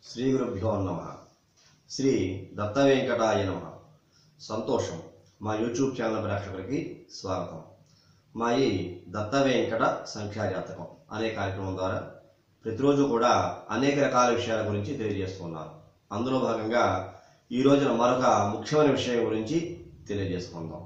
శ్రీ గురుభ్యో నమ శ్రీ దత్త వెంకటాయ నమ సంతోషం మా యూట్యూబ్ ఛానల్ ప్రేక్షకులకి స్వాగతం మా ఈ దత్త వెంకట సంఖ్యాజాతకం అనే కార్యక్రమం ద్వారా ప్రతిరోజు కూడా అనేక రకాల విషయాల గురించి తెలియజేస్తున్నాను అందులో భాగంగా ఈ రోజున మరొక ముఖ్యమైన విషయం గురించి తెలియజేసుకుందాం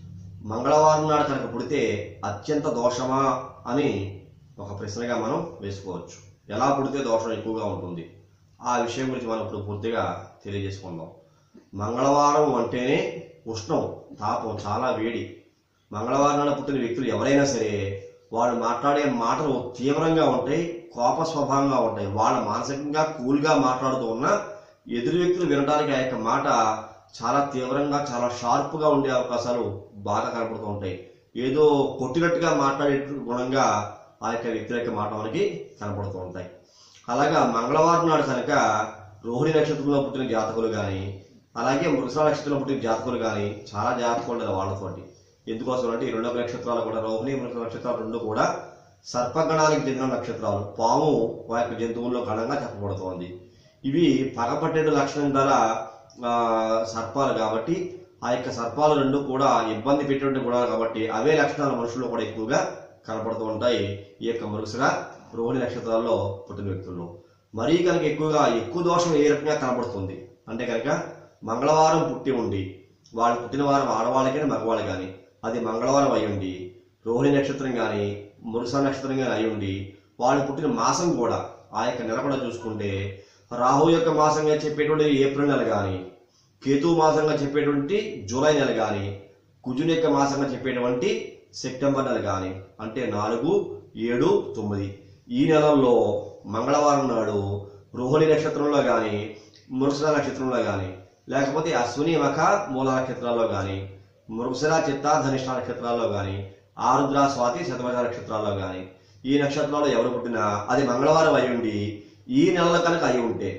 మంగళవారం నాడు కనుక పుడితే అత్యంత దోషమా అని ఒక ప్రశ్నగా మనం వేసుకోవచ్చు ఎలా పుడితే దోషం ఎక్కువగా ఉంటుంది ఆ విషయం గురించి మనం ఇప్పుడు పూర్తిగా తెలియజేసుకుందాం మంగళవారం అంటేనే ఉష్ణం తాపం చాలా వేడి మంగళవారం నాడు పుట్టిన వ్యక్తులు ఎవరైనా సరే వాళ్ళు మాట్లాడే మాటలు తీవ్రంగా ఉంటాయి కోప స్వభావంగా ఉంటాయి వాళ్ళ మానసికంగా కూల్గా మాట్లాడుతూ ఉన్న ఎదురు వ్యక్తులు వినడానికి ఆ యొక్క మాట చాలా తీవ్రంగా చాలా షార్ప్గా ఉండే అవకాశాలు బాగా కనపడుతూ ఉంటాయి ఏదో కొట్టినట్టుగా మాట్లాడే గుణంగా ఆ యొక్క వ్యక్తుల యొక్క మాట మనకి కనపడుతూ ఉంటాయి అలాగా మంగళవారం నాడు కనుక రోహిణి నక్షత్రంలో పుట్టిన జాతకులు కానీ అలాగే మృగశిర నక్షత్రంలో పుట్టిన జాతకులు కానీ చాలా జాతకులు ఉండాలి వాళ్ళతోటి ఎందుకోసం అంటే ఈ రెండు నక్షత్రాలు కూడా రోహిణి మృగశిర నక్షత్రాలు రెండు కూడా సర్పగణానికి చెందిన నక్షత్రాలు పాము ఆ యొక్క జంతువుల్లో గణంగా చెప్పబడుతోంది ఇవి పగపట్టేడు లక్షణం గల ఆ, సర్పాలు కాబట్టి ఆ యొక్క సర్పాలు రెండు కూడా ఇబ్బంది పెట్టేటువంటి గుణాలు కాబట్టి అవే లక్షణాలు మనుషుల్లో కూడా ఎక్కువగా కనపడుతూ ఉంటాయి ఈ యొక్క మృగశిర రోహిణి నక్షత్రాల్లో పుట్టిన వ్యక్తుల్లో మరీ కనుక ఎక్కువగా ఎక్కువ దోషం ఏ రకంగా కనబడుతుంది అంటే కనుక మంగళవారం పుట్టి ఉండి వాళ్ళు పుట్టిన వారం ఆడవాళ్ళకి కానీ మగవాళ్ళు కానీ అది మంగళవారం అయి ఉండి రోహిణి నక్షత్రం కానీ మురుస నక్షత్రం కానీ అయి ఉండి వాళ్ళు పుట్టిన మాసం కూడా ఆ యొక్క నెల కూడా చూసుకుంటే రాహు యొక్క మాసంగా చెప్పేటువంటి ఏప్రిల్ నెల కానీ కేతు మాసంగా చెప్పేటువంటి జూలై నెల కానీ కుజుని యొక్క మాసంగా చెప్పేటువంటి సెప్టెంబర్ నెల కానీ అంటే నాలుగు ఏడు తొమ్మిది ఈ నెలల్లో మంగళవారం నాడు రోహిణి నక్షత్రంలో కానీ మృగశిర నక్షత్రంలో కానీ లేకపోతే అశ్విని మఖ మూల నక్షత్రాల్లో కానీ మృగశిర చిత్త ధనిష్ట నక్షత్రాల్లో కానీ ఆరుద్ర స్వాతి శతమజ నక్షత్రాల్లో కానీ ఈ నక్షత్రాల్లో ఎవరు పుట్టినా అది మంగళవారం అయి ఉండి ఈ నెలలో కనుక అయి ఉంటే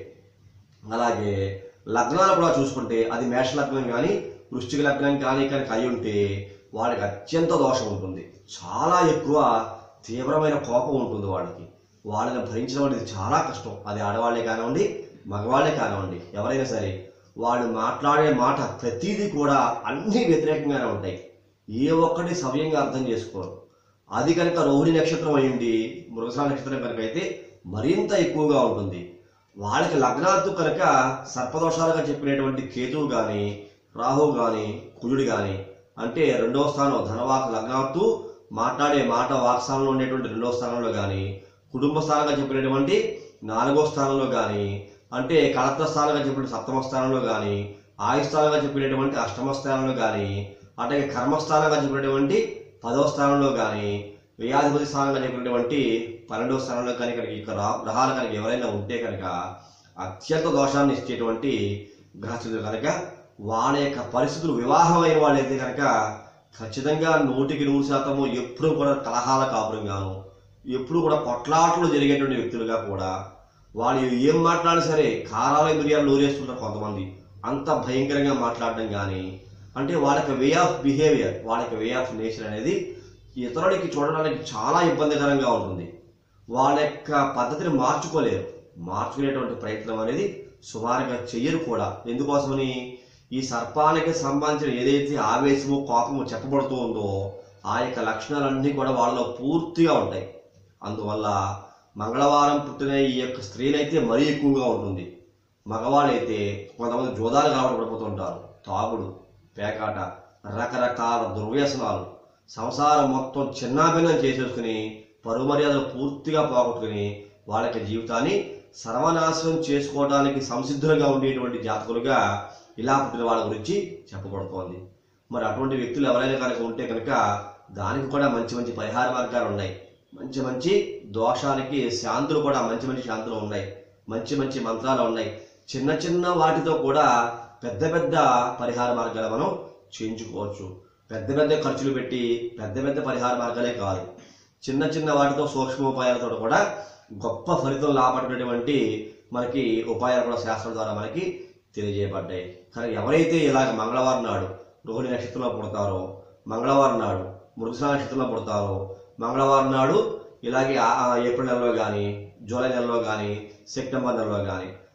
అలాగే లగ్నాలు కూడా చూసుకుంటే అది మేష లగ్నం కానీ వృశ్చిక లగ్నం కానీ కనుక అయి ఉంటే వాడికి అత్యంత దోషం ఉంటుంది చాలా ఎక్కువ తీవ్రమైన కోపం ఉంటుంది వాళ్ళకి వాళ్ళని భరించడం అనేది చాలా కష్టం అది ఆడవాళ్ళే కానివ్వండి మగవాళ్ళే కానివ్వండి ఎవరైనా సరే వాళ్ళు మాట్లాడే మాట ప్రతిదీ కూడా అన్ని వ్యతిరేకంగానే ఉంటాయి ఏ ఒక్కటి సవ్యంగా అర్థం చేసుకోరు అది కనుక రోహిణి నక్షత్రం అయ్యింది మృగశిర నక్షత్రం కనుక అయితే మరింత ఎక్కువగా ఉంటుంది వాళ్ళకి లగ్నాత్తు కనుక సర్పదోషాలుగా చెప్పినటువంటి కేతువు కానీ రాహు కానీ కుజుడు కానీ అంటే రెండవ స్థానం ధనవాక్ లగ్నాత్తు మాట్లాడే మాట వాక్స్థానంలో ఉండేటువంటి రెండవ స్థానంలో కానీ కుటుంబ స్థానంగా చెప్పినటువంటి నాలుగో స్థానంలో కానీ అంటే కళత్ర స్థానంగా చెప్పిన సప్తమ స్థానంలో కానీ ఆయుస్థానంగా చెప్పినటువంటి అష్టమ స్థానంలో కానీ అట్లాగే కర్మస్థానంగా చెప్పినటువంటి పదవ స్థానంలో కానీ వ్యయాధిపతి స్థానంగా చెప్పినటువంటి పన్నెండవ స్థానంలో కానీ కనుక ఈ గ్రహ- గ్రహాలు కనుక ఎవరైనా ఉంటే కనుక అత్యంత దోషాన్ని ఇచ్చేటువంటి గ్రహస్థితులు కనుక వాళ్ళ యొక్క పరిస్థితులు వివాహమైన వాళ్ళైతే కనుక ఖచ్చితంగా నూటికి నూరు శాతము ఎప్పుడూ కూడా కలహాల కాపురంగాను ఎప్పుడు కూడా కొట్లాటలు జరిగేటువంటి వ్యక్తులుగా కూడా వాళ్ళు ఏం మాట్లాడినా సరే కారాల మిరియాలు నూరేస్తుంటారు కొంతమంది అంత భయంకరంగా మాట్లాడడం కానీ అంటే వాళ్ళకి వే ఆఫ్ బిహేవియర్ వాళ్ళకి వే ఆఫ్ నేచర్ అనేది ఇతరులకి చూడడానికి చాలా ఇబ్బందికరంగా ఉంటుంది వాళ్ళ యొక్క పద్ధతిని మార్చుకోలేరు మార్చుకునేటువంటి ప్రయత్నం అనేది సుమారుగా చెయ్యరు కూడా ఎందుకోసమని ఈ సర్పానికి సంబంధించిన ఏదైతే ఆవేశము కోపము చెప్పబడుతూ ఉందో ఆ యొక్క లక్షణాలన్నీ కూడా వాళ్ళలో పూర్తిగా ఉంటాయి అందువల్ల మంగళవారం పుట్టిన ఈ యొక్క స్త్రీలైతే మరీ ఎక్కువగా ఉంటుంది మగవాళ్ళైతే కొంతమంది జోదాలు కాబట్టి పడిపోతుంటారు తాగుడు పేకాట రకరకాల దుర్వ్యసనాలు సంసారం మొత్తం చిన్నాభిన్నం చేసేసుకుని పరువు మర్యాదలు పూర్తిగా పోగొట్టుకుని వాళ్ళకి జీవితాన్ని సర్వనాశనం చేసుకోవడానికి సంసిద్ధులుగా ఉండేటువంటి జాతకులుగా ఇలా పుట్టిన వాళ్ళ గురించి చెప్పబడుతోంది మరి అటువంటి వ్యక్తులు ఎవరైనా కనుక ఉంటే కనుక దానికి కూడా మంచి మంచి పరిహార మార్గాలు ఉన్నాయి మంచి మంచి దోషాలకి శాంతులు కూడా మంచి మంచి శాంతులు ఉన్నాయి మంచి మంచి మంత్రాలు ఉన్నాయి చిన్న చిన్న వాటితో కూడా పెద్ద పెద్ద పరిహార మార్గాలు మనం చేయించుకోవచ్చు పెద్ద పెద్ద ఖర్చులు పెట్టి పెద్ద పెద్ద పరిహార మార్గాలే కాదు చిన్న చిన్న వాటితో సూక్ష్మోపాయాలతో కూడా గొప్ప ఫలితం లాభపడినటువంటి మనకి ఉపాయాలు కూడా శాస్త్రం ద్వారా మనకి తెలియజేయబడ్డాయి కానీ ఎవరైతే ఇలాగ మంగళవారం నాడు రోహిణి నక్షత్రంలో పుడతారో మంగళవారం నాడు మృగశిర నక్షత్రంలో పుడతారో మంగళవారం నాడు ఇలాగే ఆ- ఆ ఏప్రిల్ నెలలో కానీ జూలై నెలలో కానీ సెప్టెంబర్ నెలలో కానీ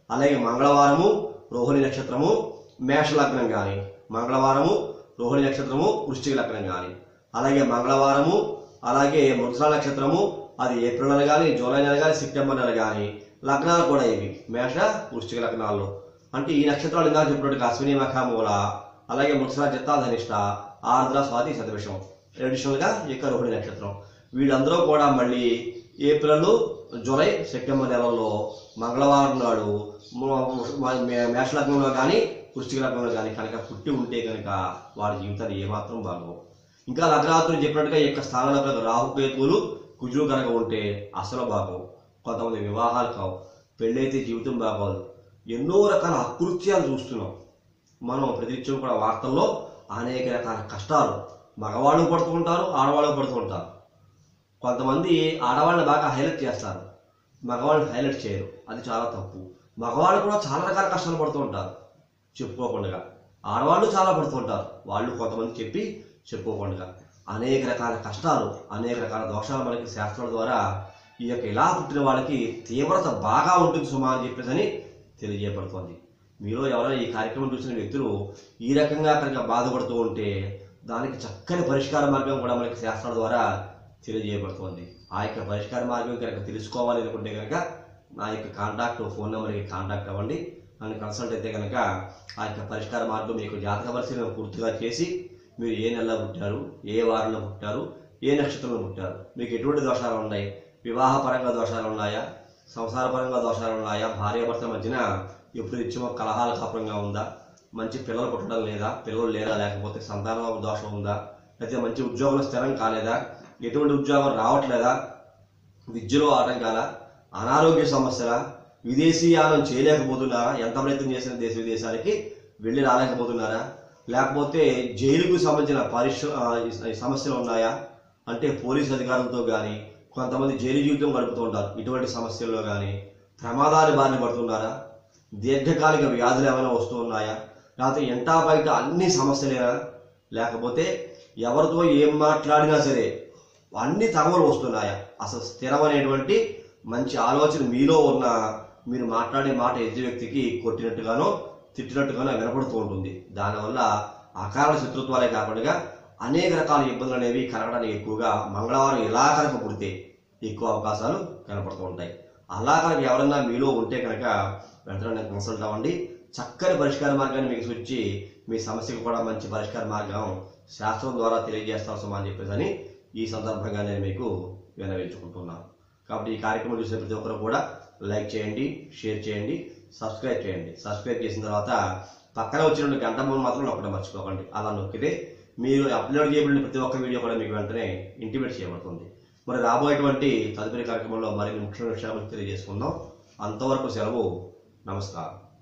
అలాగే మంగళవారము రోహిణి నక్షత్రము మేష లగ్నం కానీ మంగళవారము రోహిణి నక్షత్రము వృశ్చిక లగ్నం కానీ అలాగే మంగళవారము అలాగే మృగశిర నక్షత్రము అది ఏప్రిల్ నెల కానీ జూలై నెల కానీ సెప్టెంబర్ నెల కానీ లగ్నాలు కూడా ఇవి మేష వృశ్చిక లగ్నాల్లో అంటే ఈ నక్షత్రాలు ఇందాక చెప్పినట్టు అశ్విని మఖ మూల అలాగే మృగశిర చిత్తా ధనిష్ట ఆర్ద్ర స్వాతి శతవిషం అడిషనల్ గా ఈ యొక్క రోహిణి నక్షత్రం వీళ్ళందరూ కూడా మళ్ళీ ఏప్రిల్ జూలై సెప్టెంబర్ నెలల్లో మంగళవారం నాడు మ- మ- మే- మేష లగ్నంలో కానీ వృశ్చిక లగ్నంలో కానీ కనుక పుట్టి ఉంటే కనుక వారి జీవితాలు ఏమాత్రం బాగోవు ఇంకా లగ్నాతులు చెప్పినట్టుగా ఈ యొక్క స్థానంలో రాహుకేతువులు కుజులు కనుక ఉంటే అసలు బాగోవు కొంతమంది వివాహాలు కావు పెళ్ళైతే జీవితం బాగోదు ఎన్నో రకాల అకృత్యాలు చూస్తున్నాం మనం ప్రతినిత్యం కూడా వార్తల్లో అనేక రకాల కష్టాలు మగవాళ్ళు పడుతూ ఉంటారు ఆడవాళ్ళు పడుతూ ఉంటారు కొంతమంది ఆడవాళ్ళని బాగా హైలైట్ చేస్తారు మగవాళ్ళని హైలైట్ చేయరు అది చాలా తప్పు మగవాళ్ళు కూడా చాలా రకాల కష్టాలు పడుతూ ఉంటారు చెప్పుకోకుండా ఆడవాళ్ళు చాలా పడుతూ ఉంటారు వాళ్ళు కొంతమంది చెప్పి చెప్పుకోకుండా అనేక రకాల కష్టాలు అనేక రకాల దోషాలు మనకి శాస్త్రాల ద్వారా ఈ యొక్క ఇలా పుట్టిన వాళ్ళకి తీవ్రత బాగా ఉంటుంది సుమా అని చెప్పేసి అని తెలియజేయబడుతోంది మీలో ఎవరైనా ఈ కార్యక్రమం చూసిన వ్యక్తులు ఈ రకంగా కనుక బాధపడుతూ ఉంటే దానికి చక్కని పరిష్కార మార్గం కూడా మనకి శాస్త్రాల ద్వారా తెలియజేయబడుతోంది ఆ యొక్క పరిష్కార మార్గం కనుక తెలుసుకోవాలి అనుకుంటే కనుక నా యొక్క కాంటాక్ట్ ఫోన్ నెంబర్కి కాంటాక్ట్ అవ్వండి నన్ను కన్సల్ట్ అయితే కనుక ఆ యొక్క పరిష్కార మార్గం మీకు జాతక పరిశీలన పూర్తిగా చేసి మీరు ఏ నెలలో పుట్టారు ఏ వారంలో పుట్టారు ఏ నక్షత్రంలో పుట్టారు మీకు ఎటువంటి దోషాలు ఉన్నాయి వివాహపరంగా దోషాలు ఉన్నాయా సంసారపరంగా దోషాలు ఉన్నాయా భార్యాభర్తల మధ్యన ఎప్పుడు ఇచ్చిన కలహాల కాపురంగా ఉందా మంచి పిల్లలు పుట్టడం లేదా పిల్లలు లేరా లేకపోతే సంతాన దోషం ఉందా లేకపోతే మంచి ఉద్యోగంలో స్థిరం కాలేదా ఎటువంటి ఉద్యోగం రావట్లేదా విద్యలో ఆటంకాల అనారోగ్య సమస్యల విదేశీయానం చేయలేకపోతున్నారా ఎంత ప్రయత్నం చేసిన దేశ విదేశాలకి వెళ్ళి రాలేకపోతున్నారా లేకపోతే జైలుకు సంబంధించిన పరిశ్ర ఆ, ఈ సమస్యలు ఉన్నాయా అంటే పోలీస్ అధికారులతో కానీ కొంతమంది జైలు జీవితం గడుపుతూ ఉంటారు ఇటువంటి సమస్యల్లో కానీ ప్రమాదాలు బారిన పడుతున్నారా దీర్ఘకాలిక వ్యాధులు ఏమైనా వస్తూ ఉన్నాయా లేకపోతే ఎంటా బయట అన్ని సమస్యలేనా లేకపోతే ఎవరితో ఏం మాట్లాడినా సరే అన్ని తగవలు వస్తున్నాయా అసలు స్థిరమైనటువంటి మంచి ఆలోచన మీలో ఉన్న మీరు మాట్లాడే మాట ఎదుటి వ్యక్తికి కొట్టినట్టుగానో తిట్టినట్టుగానో వినపడుతూ ఉంటుంది దానివల్ల అకారణ శత్రుత్వాలే కాకుండా అనేక రకాల ఇబ్బందులు అనేవి కలగడానికి ఎక్కువగా మంగళవారం ఇలా కనుక పుడితే ఎక్కువ అవకాశాలు కనపడుతూ ఉంటాయి అలా కనుక ఎవరన్నా మీలో ఉంటే కనుక వెంటనే నాకు కన్సల్ట్ అవ్వండి చక్కని పరిష్కార మార్గాన్ని మీకు సూచి మీ సమస్యకు కూడా మంచి పరిష్కార మార్గం శాస్త్రం ద్వారా తెలియజేస్తాం సుమా అని చెప్పేసి అని ఈ సందర్భంగా నేను మీకు వినవించుకుంటున్నాను కాబట్టి ఈ కార్యక్రమం చూసే ప్రతి ఒక్కరు కూడా లైక్ చేయండి షేర్ చేయండి సబ్స్క్రైబ్ చేయండి సబ్స్క్రైబ్ చేసిన తర్వాత పక్కన వచ్చిన గంట మూడు మాత్రం నొక్కడం మర్చిపోకండి అలా నొక్కితే మీరు అప్లోడ్ చేయబడిన ప్రతి ఒక్క వీడియో కూడా మీకు వెంటనే ఇంటిమేట్ చేయబడుతుంది మరి రాబోయేటువంటి తదుపరి కార్యక్రమంలో మరిన్ని ముఖ్యమైన విషయాలు తెలియజేసుకుందాం అంతవరకు సెలవు నమస్కారం